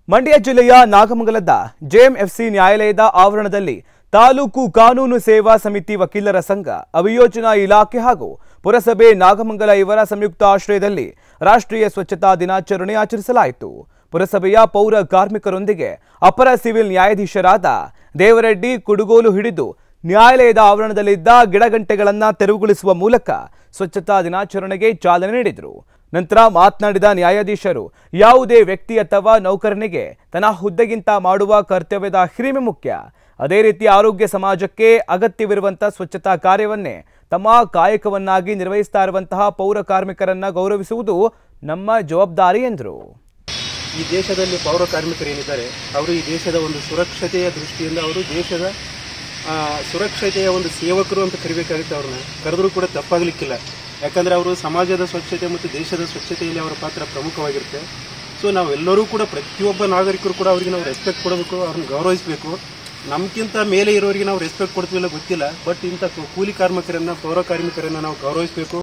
ಮಂಡ್ಯ ಜಿಲ್ಲೆಯ ನಾಗಮಂಗಲದ ಜೆಎಂಎಫ್ಸಿ ನ್ಯಾಯಾಲಯದ ಆವರಣದಲ್ಲಿ ತಾಲೂಕು ಕಾನೂನು ಸೇವಾ ಸಮಿತಿ ವಕೀಲರ ಸಂಘ ಅಭಿಯೋಜನಾ ಇಲಾಖೆ ಹಾಗೂ ಪುರಸಭೆ ನಾಗಮಂಗಲ ಇವರ ಸಂಯುಕ್ತ ಆಶ್ರಯದಲ್ಲಿ ರಾಷ್ಟ್ರೀಯ ಸ್ವಚ್ಛತಾ ದಿನಾಚರಣೆ ಆಚರಿಸಲಾಯಿತು ಪುರಸಭೆಯ ಪೌರ ಕಾರ್ಮಿಕರೊಂದಿಗೆ ಅಪರ ಸಿವಿಲ್ ನ್ಯಾಯಾಧೀಶರಾದ ದೇವರೆಡ್ಡಿ ಕುಡುಗೋಲು ಹಿಡಿದು ನ್ಯಾಯಾಲಯದ ಆವರಣದಲ್ಲಿದ್ದ ಗಿಡಗಂಟೆಗಳನ್ನ ತೆರವುಗೊಳಿಸುವ ಮೂಲಕ ಸ್ವಚ್ಛತಾ ದಿನಾಚರಣೆಗೆ ಚಾಲನೆ ನೀಡಿದರು ನಂತರ ಮಾತನಾಡಿದ ನ್ಯಾಯಾಧೀಶರು ಯಾವುದೇ ವ್ಯಕ್ತಿ ಅಥವಾ ನೌಕರನಿಗೆ ತನ್ನ ಹುದ್ದೆಗಿಂತ ಮಾಡುವ ಕರ್ತವ್ಯದ ಹಿರಿಮೆ ಮುಖ್ಯ ಅದೇ ರೀತಿ ಆರೋಗ್ಯ ಸಮಾಜಕ್ಕೆ ಅಗತ್ಯವಿರುವಂತಹ ಸ್ವಚ್ಛತಾ ಕಾರ್ಯವನ್ನೇ ತಮ್ಮ ಕಾಯಕವನ್ನಾಗಿ ನಿರ್ವಹಿಸ್ತಾ ಇರುವಂತಹ ಪೌರ ಕಾರ್ಮಿಕರನ್ನ ಗೌರವಿಸುವುದು ನಮ್ಮ ಜವಾಬ್ದಾರಿ ಎಂದರು ಈ ದೇಶದಲ್ಲಿ ಪೌರ ಕಾರ್ಮಿಕರು ಏನಿದ್ದಾರೆ ಅವರು ಈ ದೇಶದ ಒಂದು ಸುರಕ್ಷತೆಯ ದೃಷ್ಟಿಯಿಂದ ಅವರು ದೇಶದ ಆ, ಸುರಕ್ಷತೆಯ ಒಂದು ಸೇವಕರು ಅಂತ ಕರಿಬೇಕಾಗುತ್ತೆ ಅವ್ರನ್ನ ಕರೆದ್ರೂ ಕೂಡ ತಪ್ಪಾಗಲಿಕ್ಕಿಲ್ಲ ಯಾಕಂದರೆ ಅವರು ಸಮಾಜದ ಸ್ವಚ್ಛತೆ ಮತ್ತು ದೇಶದ ಸ್ವಚ್ಛತೆಯಲ್ಲಿ ಅವರ ಪಾತ್ರ ಪ್ರಮುಖವಾಗಿರುತ್ತೆ ಸೊ ನಾವೆಲ್ಲರೂ ಕೂಡ ಪ್ರತಿಯೊಬ್ಬ ನಾಗರಿಕರು ಕೂಡ ಅವರಿಗೆ ನಾವು ರೆಸ್ಪೆಕ್ಟ್ ಕೊಡಬೇಕು ಅವ್ರನ್ನ ಗೌರವಿಸಬೇಕು ನಮ್ಗಿಂತ ಮೇಲೆ ಇರೋರಿಗೆ ನಾವು ರೆಸ್ಪೆಕ್ಟ್ ಕೊಡ್ತೀವಿಲ್ಲ ಗೊತ್ತಿಲ್ಲ ಬಟ್ ಇಂಥ ಕೂಲಿ ಕಾರ್ಮಿಕರನ್ನ ಪೌರ ಕಾರ್ಮಿಕರನ್ನ ನಾವು ಗೌರವಿಸಬೇಕು